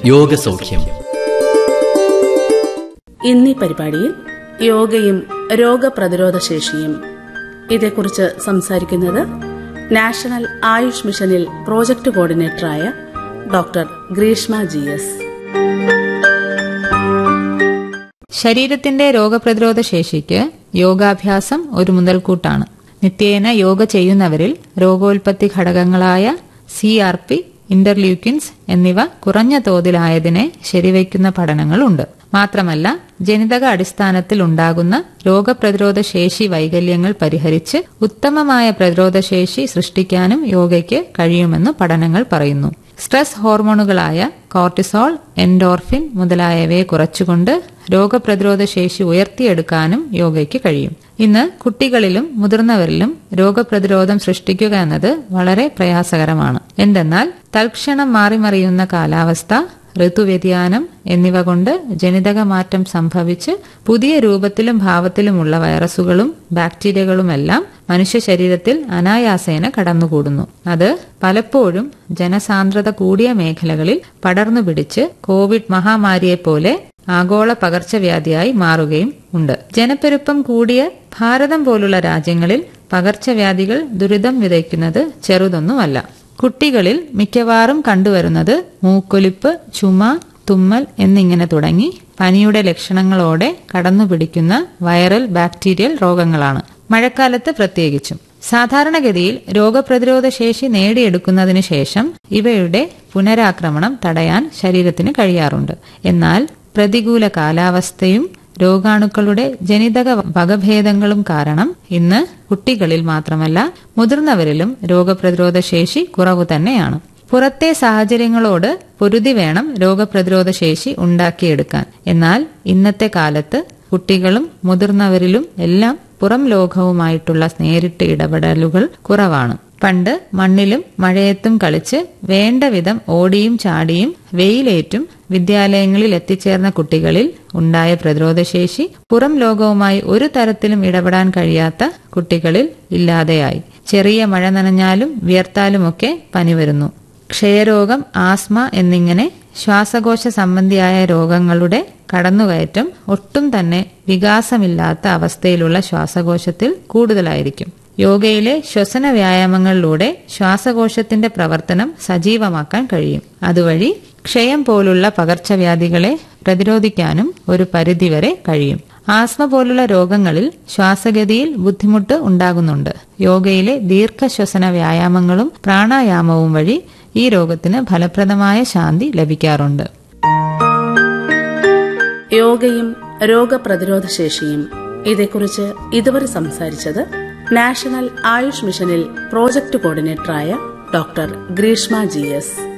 യോഗസൗഖ്യം ഇന്നീ പരിപാടിയിൽ യോഗയും രോഗപ്രതിരോധ ശേഷിയും ഇതേക്കുറിച്ച് സംസാരിക്കുന്നത് നാഷണൽ ആയുഷ് മിഷനിൽ പ്രോജക്ട് കോർഡിനേറ്ററായ ഡോക്ടർ ഗ്രീഷ്മ ജി എസ് ശരീരത്തിന്റെ രോഗപ്രതിരോധ ശേഷിക്ക് യോഗാഭ്യാസം ഒരു മുതൽക്കൂട്ടാണ് നിത്യേന യോഗ ചെയ്യുന്നവരിൽ രോഗോൽപത്തി ഘടകങ്ങളായ സി ആർ പി ഇന്റർലൂക്കിൻസ് എന്നിവ കുറഞ്ഞ തോതിലായതിനെ ശരിവയ്ക്കുന്ന പഠനങ്ങളുണ്ട് മാത്രമല്ല ജനിതക അടിസ്ഥാനത്തിൽ ഉണ്ടാകുന്ന രോഗപ്രതിരോധ ശേഷി വൈകല്യങ്ങൾ പരിഹരിച്ച് ഉത്തമമായ പ്രതിരോധ ശേഷി സൃഷ്ടിക്കാനും യോഗയ്ക്ക് കഴിയുമെന്ന് പഠനങ്ങൾ പറയുന്നു സ്ട്രെസ് ഹോർമോണുകളായ കോർട്ടിസോൾ എൻഡോർഫിൻ മുതലായവയെ കുറച്ചുകൊണ്ട് രോഗപ്രതിരോധ ശേഷി ഉയർത്തിയെടുക്കാനും യോഗയ്ക്ക് കഴിയും ഇന്ന് കുട്ടികളിലും മുതിർന്നവരിലും രോഗപ്രതിരോധം സൃഷ്ടിക്കുക എന്നത് വളരെ പ്രയാസകരമാണ് എന്തെന്നാൽ തൽക്ഷണം മാറിമറിയുന്ന കാലാവസ്ഥ ഋതുവ്യതിയാനം എന്നിവ കൊണ്ട് ജനിതക മാറ്റം സംഭവിച്ച് പുതിയ രൂപത്തിലും ഭാവത്തിലുമുള്ള വൈറസുകളും ബാക്ടീരിയകളുമെല്ലാം മനുഷ്യ ശരീരത്തിൽ അനായാസേന കടന്നുകൂടുന്നു അത് പലപ്പോഴും ജനസാന്ദ്രത കൂടിയ മേഖലകളിൽ പടർന്നു പിടിച്ച് കോവിഡ് മഹാമാരിയെപ്പോലെ ആഗോള പകർച്ചവ്യാധിയായി മാറുകയും ഉണ്ട് ജനപ്പെരുപ്പം കൂടിയ ഭാരതം പോലുള്ള രാജ്യങ്ങളിൽ പകർച്ചവ്യാധികൾ ദുരിതം വിതയ്ക്കുന്നത് ചെറുതൊന്നുമല്ല കുട്ടികളിൽ മിക്കവാറും കണ്ടുവരുന്നത് മൂക്കൊലിപ്പ് ചുമ തുമ്മൽ എന്നിങ്ങനെ തുടങ്ങി പനിയുടെ ലക്ഷണങ്ങളോടെ കടന്നുപിടിക്കുന്ന വൈറൽ ബാക്ടീരിയൽ രോഗങ്ങളാണ് മഴക്കാലത്ത് പ്രത്യേകിച്ചും സാധാരണഗതിയിൽ രോഗപ്രതിരോധ ശേഷി നേടിയെടുക്കുന്നതിന് ശേഷം ഇവയുടെ പുനരാക്രമണം തടയാൻ ശരീരത്തിന് കഴിയാറുണ്ട് എന്നാൽ പ്രതികൂല കാലാവസ്ഥയും രോഗാണുക്കളുടെ ജനിതക വകഭേദങ്ങളും കാരണം ഇന്ന് കുട്ടികളിൽ മാത്രമല്ല മുതിർന്നവരിലും രോഗപ്രതിരോധ ശേഷി കുറവു തന്നെയാണ് പുറത്തെ സാഹചര്യങ്ങളോട് പൊരുതി വേണം രോഗപ്രതിരോധ ശേഷി ഉണ്ടാക്കിയെടുക്കാൻ എന്നാൽ ഇന്നത്തെ കാലത്ത് കുട്ടികളും മുതിർന്നവരിലും എല്ലാം പുറം ലോകവുമായിട്ടുള്ള നേരിട്ട് ഇടപെടലുകൾ കുറവാണ് പണ്ട് മണ്ണിലും മഴയത്തും കളിച്ച് വേണ്ട വിധം ഓടിയും ചാടിയും വെയിലേറ്റും വിദ്യാലയങ്ങളിൽ എത്തിച്ചേർന്ന കുട്ടികളിൽ ഉണ്ടായ പ്രതിരോധശേഷി പുറം ലോകവുമായി ഒരു തരത്തിലും ഇടപെടാൻ കഴിയാത്ത കുട്ടികളിൽ ഇല്ലാതെയായി ചെറിയ മഴ നനഞ്ഞാലും വിയർത്താലുമൊക്കെ പനി വരുന്നു ക്ഷയരോഗം ആസ്മ എന്നിങ്ങനെ ശ്വാസകോശ സംബന്ധിയായ രോഗങ്ങളുടെ കടന്നുകയറ്റം ഒട്ടും തന്നെ വികാസമില്ലാത്ത അവസ്ഥയിലുള്ള ശ്വാസകോശത്തിൽ കൂടുതലായിരിക്കും യോഗയിലെ ശ്വസന വ്യായാമങ്ങളിലൂടെ ശ്വാസകോശത്തിന്റെ പ്രവർത്തനം സജീവമാക്കാൻ കഴിയും അതുവഴി ക്ഷയം പോലുള്ള പകർച്ചവ്യാധികളെ പ്രതിരോധിക്കാനും ഒരു പരിധിവരെ കഴിയും ആസ്മ പോലുള്ള രോഗങ്ങളിൽ ശ്വാസഗതിയിൽ ബുദ്ധിമുട്ട് ഉണ്ടാകുന്നുണ്ട് യോഗയിലെ ദീർഘശ്വസന വ്യായാമങ്ങളും പ്രാണായാമവും വഴി ഈ രോഗത്തിന് ഫലപ്രദമായ ശാന്തി ലഭിക്കാറുണ്ട് യോഗയും രോഗപ്രതിരോധ ശേഷിയും ഇതേക്കുറിച്ച് ഇതുവരെ സംസാരിച്ചത് നാഷണൽ ആയുഷ് മിഷനിൽ പ്രോജക്ട് കോർഡിനേറ്ററായ ഡോക്ടർ ഗ്രീഷ്മ ജി എസ്